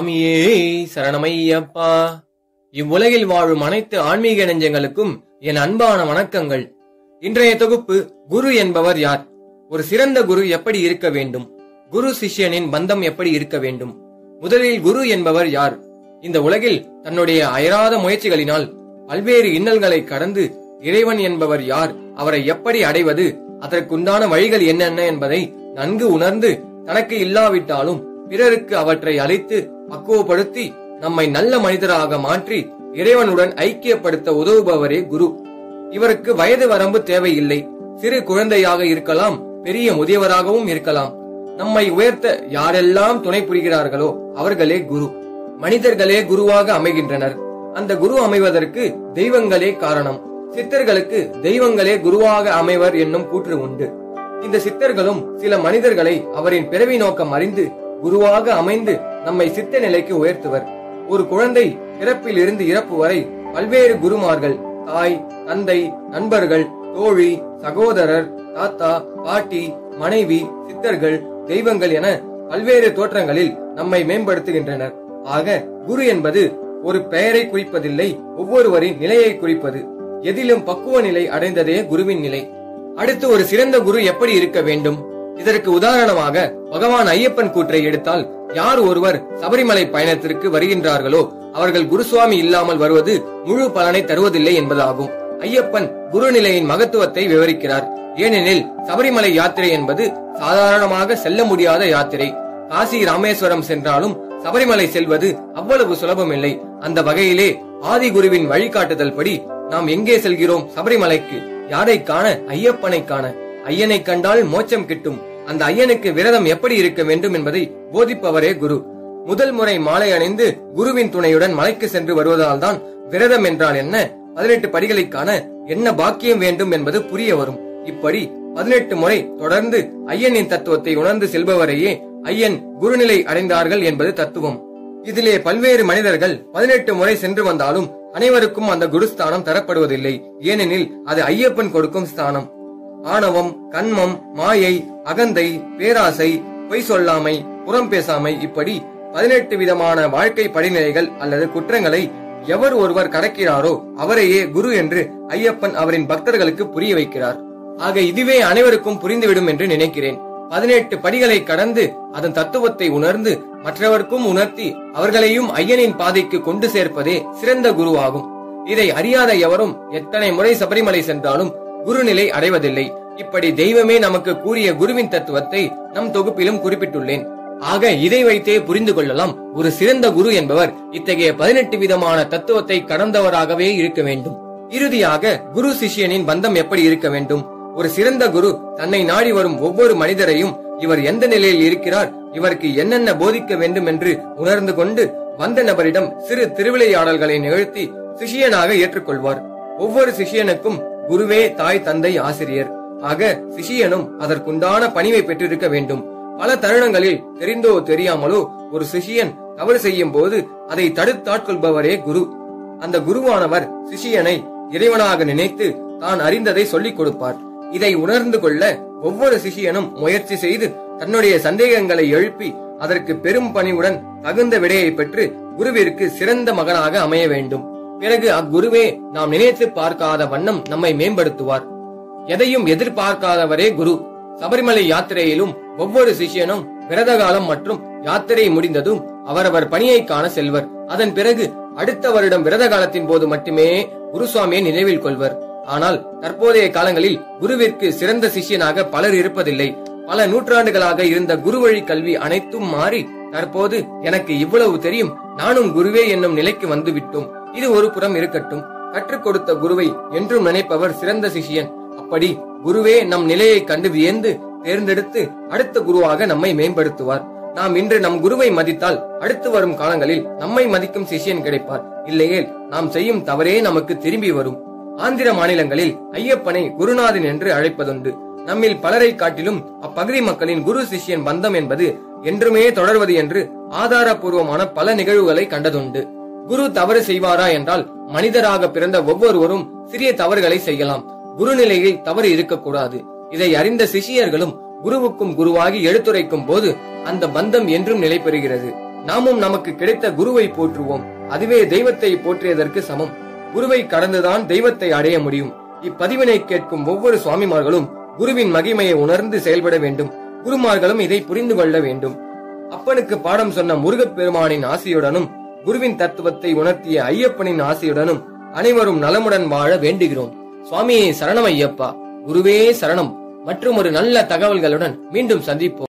சுவாமியே சரணமையப்பா இவ்வுலகில் வாழும் அனைத்து ஆன்மீக நெஞ்சங்களுக்கும் என் அன்பான வணக்கங்கள் இன்றைய தொகுப்பு குரு என்பவர் யார் ஒரு சிறந்த குரு எப்படி இருக்க வேண்டும் குரு சிஷ்யனின் பந்தம் எப்படி இருக்க வேண்டும் முதலில் குரு என்பவர் யார் இந்த உலகில் தன்னுடைய அயராத முயற்சிகளினால் பல்வேறு இன்னல்களை கடந்து இறைவன் என்பவர் யார் அவரை எப்படி அடைவது அதற்குண்டான வழிகள் என்னென்ன என்பதை நன்கு உணர்ந்து தனக்கு இல்லாவிட்டாலும் பிறருக்கு அவற்றை அளித்து பக்குவப்படுத்தி நம்மை நல்ல மனிதராக மாற்றி இறைவனுடன் ஐக்கியப்படுத்த உதவுபவரே குரு இவருக்கு வயது வரம்பு தேவையில்லை சிறு குழந்தையாக இருக்கலாம் பெரிய முதியவராகவும் இருக்கலாம் நம்மை உயர்த்த யாரெல்லாம் துணை புரிகிறார்களோ அவர்களே குரு மனிதர்களே குருவாக அமைகின்றனர் அந்த குரு அமைவதற்கு தெய்வங்களே காரணம் சித்தர்களுக்கு தெய்வங்களே குருவாக அமைவர் என்னும் கூற்று உண்டு இந்த சித்தர்களும் சில மனிதர்களை அவரின் பிறவி நோக்கம் அறிந்து குருவாக அமைந்து நம்மை சித்த நிலைக்கு உயர்த்துவர் ஒரு குழந்தை பிறப்பில் இருந்து இறப்பு வரை பல்வேறு குருமார்கள் தாய் தந்தை நண்பர்கள் தோழி சகோதரர் தாத்தா பாட்டி மனைவி சித்தர்கள் தெய்வங்கள் என பல்வேறு தோற்றங்களில் நம்மை மேம்படுத்துகின்றனர் ஆக குரு என்பது ஒரு பெயரை குறிப்பதில்லை ஒவ்வொருவரின் நிலையை குறிப்பது எதிலும் பக்குவ நிலை அடைந்ததே குருவின் நிலை அடுத்து ஒரு சிறந்த குரு எப்படி இருக்க வேண்டும் இதற்கு உதாரணமாக பகவான் ஐயப்பன் கூற்றை எடுத்தால் யார் ஒருவர் சபரிமலை பயணத்திற்கு வருகின்றார்களோ அவர்கள் குருசுவாமி இல்லாமல் வருவது முழு பலனை தருவதில்லை என்பதாகும் ஐயப்பன் குருநிலையின் மகத்துவத்தை விவரிக்கிறார் ஏனெனில் சபரிமலை யாத்திரை என்பது சாதாரணமாக செல்ல முடியாத யாத்திரை காசி ராமேஸ்வரம் சென்றாலும் சபரிமலை செல்வது அவ்வளவு சுலபமில்லை அந்த வகையிலே ஆதி குருவின் வழிகாட்டுதல் படி நாம் எங்கே செல்கிறோம் சபரிமலைக்கு யாரை காண ஐயப்பனை காண ஐயனை கண்டால் மோட்சம் கிட்டும் அந்த ஐயனுக்கு விரதம் எப்படி இருக்க வேண்டும் என்பதை போதிப்பவரே குரு முதல் முறை மாலை அணிந்து குருவின் துணையுடன் மலைக்கு சென்று வருவதால் தான் விரதம் என்றால் என்ன பதினெட்டு படிகளை காண என்ன பாக்கியம் வேண்டும் என்பது புரிய வரும் இப்படி பதினெட்டு முறை தொடர்ந்து ஐயனின் தத்துவத்தை உணர்ந்து செல்பவரையே ஐயன் குருநிலை அடைந்தார்கள் என்பது தத்துவம் இதிலே பல்வேறு மனிதர்கள் பதினெட்டு முறை சென்று வந்தாலும் அனைவருக்கும் அந்த குருஸ்தானம் தரப்படுவதில்லை ஏனெனில் அது ஐயப்பன் கொடுக்கும் ஸ்தானம் ஆணவம் கண்மம் மாயை அகந்தை பேராசை பொய் சொல்லாமை புறம் பேசாமை இப்படி பதினெட்டு விதமான வாழ்க்கை படிநிலைகள் அல்லது குற்றங்களை எவர் ஒருவர் கடக்கிறாரோ அவரையே குரு என்று ஐயப்பன் அவரின் பக்தர்களுக்கு புரிய வைக்கிறார் ஆக இதுவே அனைவருக்கும் புரிந்துவிடும் என்று நினைக்கிறேன் பதினெட்டு படிகளை கடந்து அதன் தத்துவத்தை உணர்ந்து மற்றவர்க்கும் உணர்த்தி அவர்களையும் ஐயனின் பாதைக்கு கொண்டு சேர்ப்பதே சிறந்த குருவாகும் இதை அறியாத எவரும் எத்தனை முறை சபரிமலை சென்றாலும் குருநிலை அடைவதில்லை இப்படி தெய்வமே நமக்கு கூறிய குருவின் தத்துவத்தை நம் தொகுப்பிலும் குறிப்பிட்டுள்ளேன் ஆக இதை வைத்தே புரிந்து கொள்ளலாம் ஒரு சிறந்த குரு என்பவர் இத்தகைய பதினெட்டு விதமான தத்துவத்தை கடந்தவராகவே இருக்க வேண்டும் இறுதியாக குரு சிஷ்யனின் பந்தம் எப்படி இருக்க வேண்டும் ஒரு சிறந்த குரு தன்னை நாடி வரும் ஒவ்வொரு மனிதரையும் இவர் எந்த நிலையில் இருக்கிறார் இவருக்கு என்னென்ன போதிக்க வேண்டும் என்று உணர்ந்து கொண்டு வந்த நபரிடம் சிறு திருவிளையாடல்களை நிகழ்த்தி சிஷியனாக ஏற்றுக்கொள்வார் ஒவ்வொரு சிஷியனுக்கும் குருவே தாய் தந்தை ஆசிரியர் ஆக சிஷியனும் அதற்குண்டான பணிவை பெற்றிருக்க வேண்டும் பல தருணங்களில் தெரிந்தோ தெரியாமலோ ஒரு சிஷியன் தவறு செய்யும் போது அதை தடுத்தாட்கொள்பவரே குரு அந்த குருவானவர் சிஷியனை இறைவனாக நினைத்து தான் அறிந்ததை சொல்லிக் கொடுப்பார் இதை உணர்ந்து கொள்ள ஒவ்வொரு சிஷியனும் முயற்சி செய்து தன்னுடைய சந்தேகங்களை எழுப்பி அதற்கு பெரும் பணிவுடன் தகுந்த விடையை பெற்று குருவிற்கு சிறந்த மகனாக அமைய வேண்டும் பிறகு அக்குருவே நாம் நினைத்து பார்க்காத வண்ணம் நம்மை மேம்படுத்துவார் எதையும் எதிர்பார்க்காதவரே குரு சபரிமலை யாத்திரையிலும் ஒவ்வொரு சிஷியனும் விரத காலம் மற்றும் யாத்திரை முடிந்ததும் அவரவர் பணியை காண செல்வர் அதன் பிறகு அடுத்த வருடம் விரத காலத்தின் போது மட்டுமே குருசுவாமியை நினைவில் கொள்வர் ஆனால் தற்போதைய காலங்களில் குருவிற்கு சிறந்த சிஷ்யனாக பலர் இருப்பதில்லை பல நூற்றாண்டுகளாக இருந்த குரு வழி கல்வி அனைத்தும் மாறி தற்போது எனக்கு இவ்வளவு தெரியும் நானும் குருவே என்னும் நிலைக்கு வந்து விட்டோம் இது ஒரு புறம் இருக்கட்டும் கற்றுக் கொடுத்த குருவை என்றும் நினைப்பவர் சிறந்த சிஷியன் அப்படி குருவே நம் நிலையை கண்டு வியந்து தேர்ந்தெடுத்து அடுத்த குருவாக நம்மை மேம்படுத்துவார் நாம் இன்று நம் குருவை மதித்தால் அடுத்து வரும் காலங்களில் நம்மை மதிக்கும் சிஷியன் கிடைப்பார் இல்லையேல் நாம் செய்யும் தவறே நமக்கு திரும்பி வரும் ஆந்திர மாநிலங்களில் ஐயப்பனை குருநாதன் என்று அழைப்பதுண்டு நம்மில் பலரை காட்டிலும் அப்பகுதி மக்களின் குரு சிஷ்யன் பந்தம் என்பது என்றுமே தொடர்வது என்று ஆதாரபூர்வமான பல நிகழ்வுகளை கண்டதுண்டு குரு தவறு செய்வாரா என்றால் மனிதராக பிறந்த ஒவ்வொருவரும் சிறிய தவறுகளை செய்யலாம் குருநிலையில் தவறு இருக்கக்கூடாது இதை அறிந்த சிஷியர்களும் குருவுக்கும் குருவாகி எடுத்துரைக்கும் போது அந்த பந்தம் என்றும் நிலை பெறுகிறது நாமும் நமக்கு கிடைத்த குருவை போற்றுவோம் அதுவே தெய்வத்தை போற்றியதற்கு சமம் குருவை கடந்துதான் தெய்வத்தை அடைய முடியும் இப்பதிவினை கேட்கும் ஒவ்வொரு சுவாமிமார்களும் குருவின் மகிமையை உணர்ந்து செயல்பட வேண்டும் குருமார்களும் இதை புரிந்து கொள்ள வேண்டும் அப்பனுக்கு பாடம் சொன்ன முருகப் பெருமானின் ஆசியுடனும் குருவின் தத்துவத்தை உணர்த்திய ஐயப்பனின் ஆசியுடனும் அனைவரும் நலமுடன் வாழ வேண்டுகிறோம் சுவாமியே சரணம் ஐயப்பா குருவே சரணம் மற்றும் ஒரு நல்ல தகவல்களுடன் மீண்டும் சந்திப்போம்